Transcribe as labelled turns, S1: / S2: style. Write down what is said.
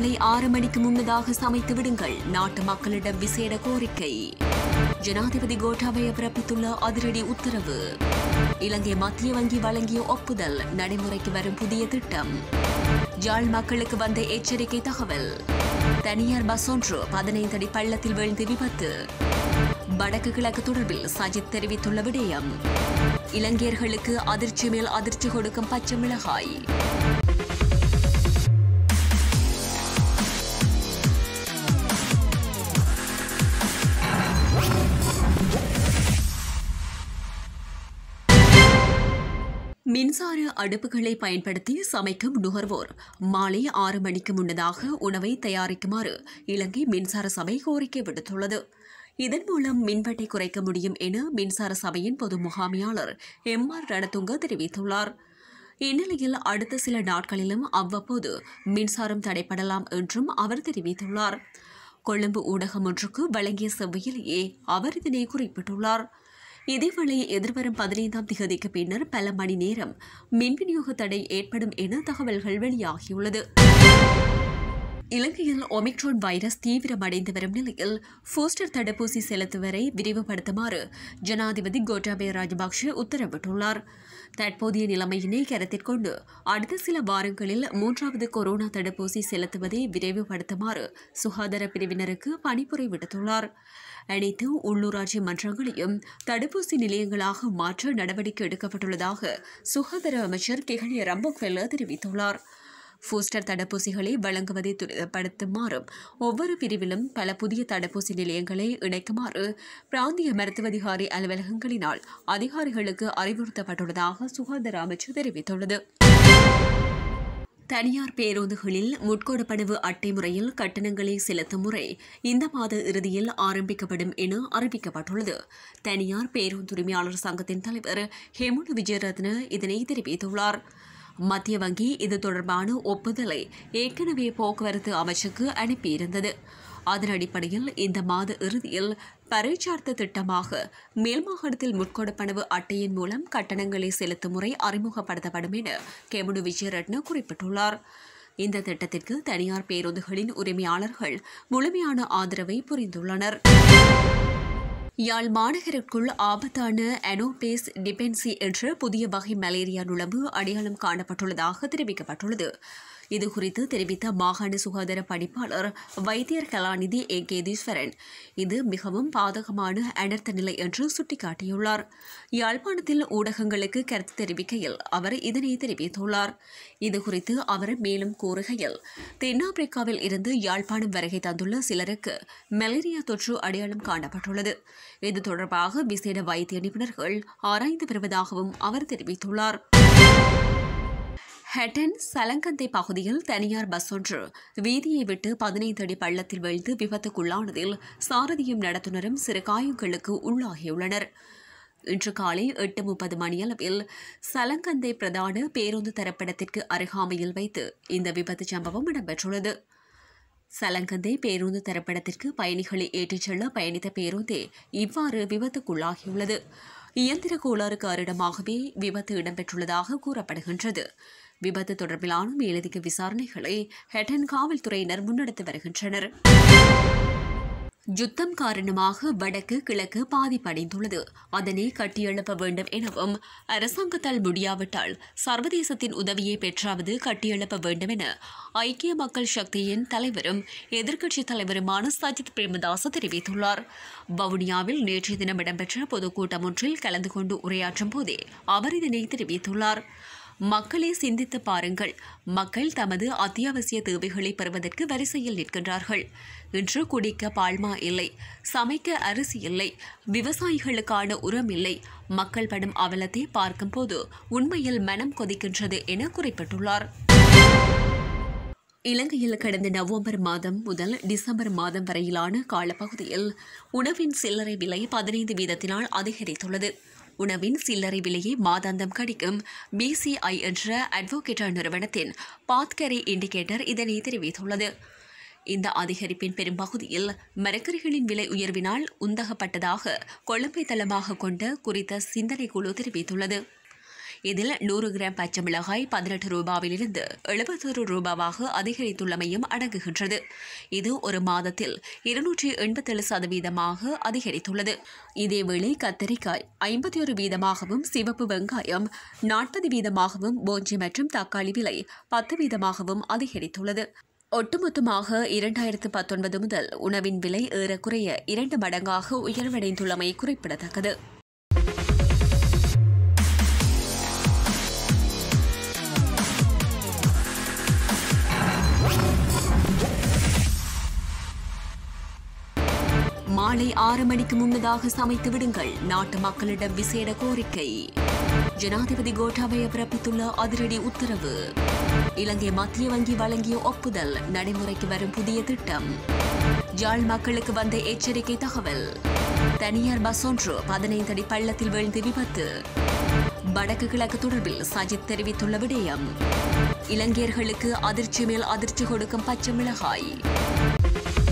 S1: மாலை ஆறு மணிக்கு முன்னதாக சமைத்து விடுங்கள் நாட்டு மக்களிடம் விசேட கோரிக்கை ஜனாதிபதி கோட்டாபய பிறப்பித்துள்ள அதிரடி உத்தரவு இலங்கை மத்திய வங்கி வழங்கிய ஒப்புதல் நடைமுறைக்கு வரும் புதிய திட்டம் ஜாழ் மக்களுக்கு வந்த எச்சரிக்கை தகவல் தனியார் பஸ் ஒன்று பதினைந்து அடி பள்ளத்தில் வீழ்ந்து விபத்து வடக்கு கிழக்கு தொடர்பில் சஜித் தெரிவித்துள்ள விடயம் இலங்கையர்களுக்கு அதிர்ச்சி மேல் அதிர்ச்சி கொடுக்கும் பச்சை மிளகாய் மின்சார அடுப்புகளை பயன்படுத்தி சமைக்கும் நுகர்வோர் மாலை ஆறு மணிக்கு முன்னதாக உணவை தயாரிக்குமாறு இலங்கை மின்சார சபை கோரிக்கை விடுத்துள்ளது இதன் மூலம் மின்வெட்டை குறைக்க முடியும் என மின்சார சபையின் பொது முகாமையாளர் எம் ஆர் ரணதுங்க தெரிவித்துள்ளார் இந்நிலையில் அடுத்த சில நாட்களிலும் அவ்வப்போது மின்சாரம் தடைப்படலாம் என்றும் அவர் தெரிவித்துள்ளார் கொழும்பு ஊடகம் ஒன்றுக்கு வழங்கிய செவ்வையிலேயே அவர் இதனை குறிப்பிட்டுள்ளார் இதேவேளை எதிர்வரும் பதினைந்தாம் திகதிக்கு பின்னர் பல மணி நேரம் மின் விநியோக தடை ஏற்படும் என தகவல்கள் வெளியாகியுள்ளது இலங்கையில் ஒமிக்ரான் வைரஸ் தீவிரமடைந்து வரும் நிலையில் போஸ்டர் தடுப்பூசி செலுத்துவரை விரிவுபடுத்துமாறு ஜனாதிபதி கோட்டாபய ராஜபக்ஷ உத்தரவிட்டுள்ளார் தற்போதைய நிலைமையினை கருத்தில் கொண்டு அடுத்த சில வாரங்களில் மூன்றாவது கொரோனா தடுப்பூசி செலுத்துவதை விரைவுபடுத்துமாறு சுகாதார பிரிவினருக்கு பணிப்புரை விடுத்துள்ளார் அனைத்து உள்ளூராட்சி மன்றங்களையும் தடுப்பூசி நிலையங்களாக மாற்ற நடவடிக்கை எடுக்கப்பட்டுள்ளதாக சுகாதார அமைச்சர் கெஹலிய ரம்பக்வெல்ல தெரிவித்துள்ளார் பூஸ்டர் தடுப்பூசிகளை வழங்குவதை துரிதப்படுத்துமாறும் ஒவ்வொரு பிரிவிலும் பல புதிய தடுப்பூசி நிலையங்களை இணைக்குமாறு பிராந்திய மருத்துவ அதிகாரி அலுவலகங்களினால் அதிகாரிகளுக்கு அறிவுறுத்தப்பட்டுள்ளதாக சுகாதார அமைச்சு தெரிவித்துள்ளது தனியார் பேருந்துகளில் முட்கொடுப்பனவு அட்டை முறையில் கட்டணங்களை செலுத்தும் முறை இந்த மாத இறுதியில் ஆரம்பிக்கப்படும் என அறிவிக்கப்பட்டுள்ளது தனியார் பேருந்துரிமையாளர் சங்கத்தின் தலைவர் ஹேமுல் விஜயரத்ன இதனை தெரிவித்துள்ளார் மத்திய வங்கி இது தொடர்பான ஒப்புதலை ஏற்கனவே போக்குவரத்து அமைச்சுக்கு அனுப்பியிருந்தது அதன் அடிப்படையில் இந்த மாத இறுதியில் பரீட்சார்த்த திட்டமாக மேல் மாகாணத்தில் முட்கொடுப்பனவு அட்டையின் மூலம் கட்டணங்களை செலுத்தும் முறை அறிமுகப்படுத்தப்படும் என கெமுனு விஜயரட்ன குறிப்பிட்டுள்ளார் இந்த திட்டத்திற்கு தனியார் பேருந்துகளின் உரிமையாளர்கள் முழுமையான ஆதரவை புரிந்துள்ளனர் யாழ் மாநகருக்குள் ஆபத்தான அனோபேஸ் டிபென்சி என்ற புதிய வகை மலேரியா நுழம்பு அடையாளம் காணப்பட்டுள்ளதாக தெரிவிக்கப்பட்டுள்ளது இதுகுறித்து தெரிவித்த மாகாண சுகாதார பணிப்பாளர் வைத்தியர் கலாநிதி ஏ கேதீஸ்வரன் இது மிகவும் பாதகமான அனர்த்த நிலை என்று சுட்டிக்காட்டியுள்ளார் யாழ்ப்பாணத்தில் ஊடகங்களுக்கு கருத்து தெரிவிக்கையில் அவர் இதனை தெரிவித்துள்ளார் இதுகுறித்து அவர் மேலும் கூறுகையில் தென்னாப்பிரிக்காவில் இருந்து யாழ்ப்பாணம் வருகை தந்துள்ள சிலருக்கு மலேரியா தொற்று அடையாளம் காணப்பட்டுள்ளது இது தொடர்பாக விசேட வைத்திய நிபுணர்கள் ஆராய்ந்து வருவதாகவும் அவர் தெரிவித்துள்ளார் ஹெட்டன் சலங்கந்தை பகுதியில் தனியார் பஸ் ஒன்று வீதியை விட்டு பதினைந்து அடி பள்ளத்தில் வீழ்ந்து விபத்துக்குள்ளானதில் சாரதியும் நடத்துனரும் சிறு காயங்களுக்கு உள்ளாகியுள்ளனர் இன்று காலை எட்டு முப்பது மணியளவில் சலங்கந்தை பிரதான பேருந்து தரப்பிடத்திற்கு அருகாமையில் வைத்து இந்த விபத்து சம்பவம் இடம்பெற்றுள்ளது சலங்கந்தை பேருந்து தரப்பிடத்திற்கு பயணிகளை ஏற்றிச் செல்ல பயணித்த பேருந்தே இவ்வாறு விபத்துக்குள்ளாகியுள்ளது இயந்திர கோளாறு காரணமாகவே விபத்து இடம்பெற்றுள்ளதாக கூறப்படுகின்றது விபத்து தொடர்பிலான மேலதிக விசாரணைகளை ஹெட்டன் காவல்துறையினர் முன்னெடுத்து வருகின்றனர் யுத்தம் காரணமாக வடக்கு கிழக்கு பாதிப்படைந்துள்ளது அதனை கட்டியெழுப்ப வேண்டும் எனவும் அரசாங்கத்தால் முடியாவிட்டால் சர்வதேசத்தின் உதவியை பெற்றாவது கட்டியெழுப்ப வேண்டும் என ஐக்கிய மக்கள் சக்தியின் தலைவரும் எதிர்க்கட்சித் தலைவருமான சஜித் பிரேமதாச தெரிவித்துள்ளார் வவுனியாவில் நேற்றைய தினம் இடம்பெற்ற பொதுக்கூட்டம் ஒன்றில் கலந்து கொண்டு உரையாற்றும் போதே அவர் இதனை தெரிவித்துள்ளார் மக்களை சிந்தித்து பாருங்கள் மக்கள் தமது அத்தியாவசிய தேவைகளை பெறுவதற்கு வரிசையில் நிற்கின்றார்கள் இன்று குடிக்க பால்மா இல்லை சமைக்க அரிசி இல்லை விவசாயிகளுக்கான உரம் இல்லை மக்கள் படும் அவலத்தை பார்க்கும்போது உண்மையில் மனம் கொதிக்கின்றது என குறிப்பிட்டுள்ளார் இலங்கையில் கடந்த நவம்பர் மாதம் முதல் டிசம்பர் மாதம் வரையிலான காலப்பகுதியில் உணவின் சில்லறை விலை பதினைந்து வீதத்தினால் அதிகரித்துள்ளது உணவின் சில்லறை விலையை மாதாந்தம் கடிக்கும் பிசிஐ என்ற அட்வோகேட்டர் நிறுவனத்தின் பாத்கரி இண்டிகேட்டர் இதனை தெரிவித்துள்ளது இந்த அதிகரிப்பின் பெரும்பகுதியில் மரக்கறிகளின் விலை உயர்வினால் உந்தகப்பட்டதாக கொழும்பை தளமாக கொண்ட குறித்த சிந்தனை குழு தெரிவித்துள்ளது இதில் நூறு கிராம் பச்சை மிளகாய் பதினெட்டு ரூபாவிலிருந்து எழுபத்தொரு ரூபாவாக அதிகரித்துள்ளமையும் அடங்குகின்றது இது ஒரு மாதத்தில் இருநூற்றி எண்பத்தேழு சதவீதமாக அதிகரித்துள்ளது இதேவேளை கத்தரிக்காய் ஐம்பத்தி ஒரு வீதமாகவும் சிவப்பு வெங்காயம் நாற்பது வீதமாகவும் போஞ்சி மற்றும் தக்காளி விலை பத்து வீதமாகவும் அதிகரித்துள்ளது ஒட்டுமொத்தமாக இரண்டாயிரத்து பத்தொன்பது முதல் உணவின் விலை ஏறக்குறைய இரண்டு மடங்காக உயர்வடைந்துள்ளமை குறிப்பிடத்தக்கது மாலை ஆறு மணிக்கு முன்னதாக சமைத்து விடுங்கள் நாட்டு மக்களிடம் விசேட கோரிக்கை ஜனாதிபதி கோட்டாபய பிறப்பித்துள்ள அதிரடி உத்தரவு இலங்கை மத்திய வங்கி வழங்கிய ஒப்புதல் நடைமுறைக்கு வரும் புதிய திட்டம் யாழ் மக்களுக்கு வந்த எச்சரிக்கை தகவல் தனியார் பஸ் ஒன்று பதினைந்து அடி பள்ளத்தில் வீழ்ந்து விபத்து வடக்கு கிழக்கு தொடர்பில் சஜித் தெரிவித்துள்ள விடயம் இலங்கையர்களுக்கு அதிர்ச்சி மேல் அதிர்ச்சி கொடுக்கும் பச்சை மிளகாய்